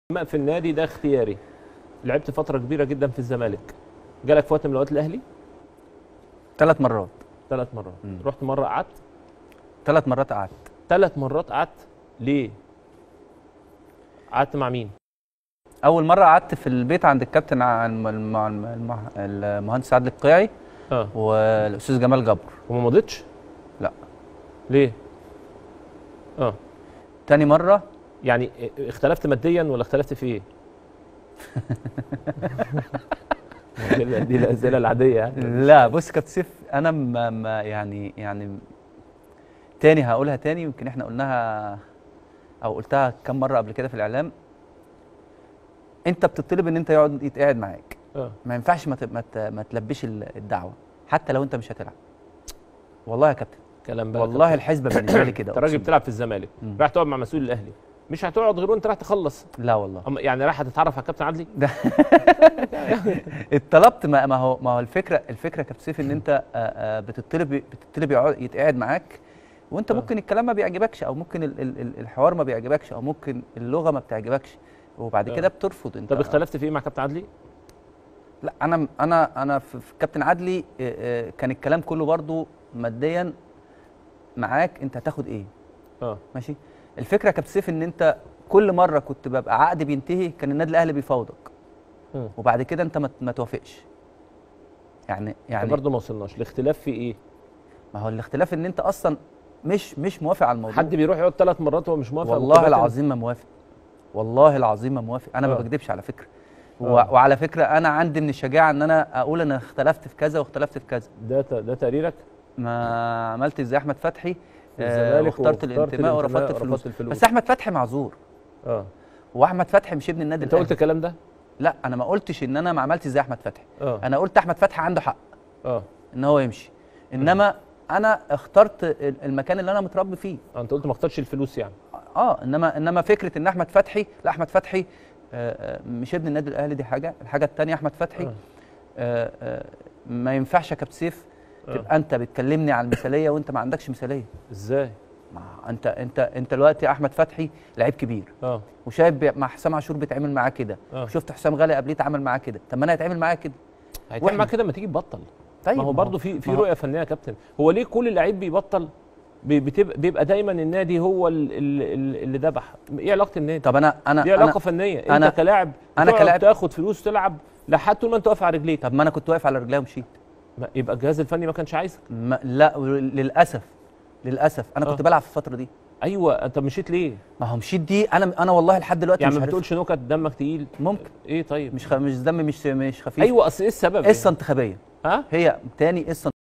ما في النادي ده اختياري لعبت فتره كبيره جدا في الزمالك جالك في وقت من الاوقات الاهلي ثلاث مرات ثلاث مرات مم. رحت مره قعدت ثلاث مرات قعدت ثلاث مرات قعدت ليه قعدت مع مين اول مره قعدت في البيت عند الكابتن ع- الم- الم- الم- الم- المهندس عادل القيعي اه والاستاذ جمال جبر وما مضيتش لا. ليه اه تاني مره يعني اختلفت ماديا ولا اختلفت في ايه دي ال- دي الاسئله العاديه يعني لا بص كابتن سيف انا ما ما يعني يعني تاني هقولها تاني يمكن احنا قلناها او قلتها كم مره قبل كده في الاعلام انت بتطلب ان انت يقعد يتقعد معاك اه ما ينفعش ما ت- ما ت- ما تلبش ال- الدعوه حتى لو انت مش هتلعب والله يا كابتن كلام بقى والله الحسبه بالنسبه لي كده انت راجل أقسم بتلعب في الزمالك مم. رايح تقعد مع مسؤول الاهلي مش هتقعد غير وانت رايح تخلص بالله. لا والله أما يعني رايح تتعرف على الكابتن عدلي اتطلبت ما, ما هو ما هو الفكره الفكره يا كابتن سيف ان انت آه، آه، بتطلب بتطلب يقعد- يتقعد معاك وانت آه. ممكن الكلام ما بيعجبكش او ممكن ال- ال- ال- الحوار ما بيعجبكش او ممكن اللغه ما بتعجبكش وبعد آه. كده بترفض انت طب اختلفت في ايه مع كابتن عدلي لا انا انا انا في في كابتن عدلي آه، آه، كان الكلام كله برضو ماديا معاك انت هتاخد ايه اه ماشي الفكره يا كابتن سيف ان انت كل مره كنت ببقى عقد بينتهي كان النادي الاهلي بيفاوضك مم. وبعد كده انت ما ما توافقش يعني يعني يعني برضه ما وصلناش الاختلاف في ايه ما هو الاختلاف ان انت اصلا مش مش موافق على الموضوع حد بيروح يقعد ثلاث مرات وهو مش موافق والله وكباتن- العظيم ما موافق والله العظيم ما موافق انا ما آه. بكذبش على فكره و... آه. وعلى فكره انا عندي من الشجاعه ان انا اقول انا اختلفت في كذا واختلفت في كذا ده ت- ده تقريرك ما عملت زي احمد فتحي في آه، الزمالك واخترت الانتماء ورفضت الفلوس ورفضت الفلوس بس احمد فتحي معذور اه واحمد فتحي مش ابن النادي انت قلت الأهلي. الكلام ده لا انا ما قلتش ان انا ما عملتش زي احمد فتحي اه انا قلت احمد فتحي عنده حق اه ان هو يمشي انما انا اخترت ال- المكان اللي انا متربي فيه آه، انت قلت ما اختارش الفلوس يعني اه انما انما فكره ان احمد فتحي لا احمد فتحي آه، آه، مش ابن النادي الاهلي دي حاجه الحاجه الثانيه احمد فتحي آه. آه، آه، ما ينفعش يا كابتن سيف آه. تبقى انت بتكلمني عن المثاليه وانت ما عندكش مثاليه ازاي ما انت انت انت دلوقتي احمد فتحي لعيب كبير اه وشايف بي- مع حسام عاشور بيتعامل معاه كده آه. وشفت حسام غالي قبليه اتعامل معاه كده طب ما انا هيتعامل معايا كده هيتعمل وإحنا- معاك كده لما تيجي تبطل طيب ما هو برضه في في ما هو- رؤيه فنيه يا كابتن هو ليه كل لعيب بيبطل بي- بتبقى بيبقى دايما النادي هو ال- ال- ال- اللي ذبح ايه علاقه النادي طب انا انا دي انا علاقه فنيه انت أنا- كلاعب أنا بتقعد كلاعب- تاخد فلوس تلعب لحد طول ما انت واقف على رجليك طب ما انا كنت واقف على رجلي ومشيت ما- يبقى الجهاز الفني ما كانش عايزك ما لا للاسف للاسف انا كنت آه. بلعب في الفتره دي ايوه انت مشيت ليه ما هو مشيت دي انا انا والله لحد دلوقتي يعني مش ما عارف بتقولش نكت دمك تقيل ممكن ايه طيب مش خ... مش دم مش مش خفيف ايوه اصل ايه السبب قصه انتخابيه ها هي تاني قصه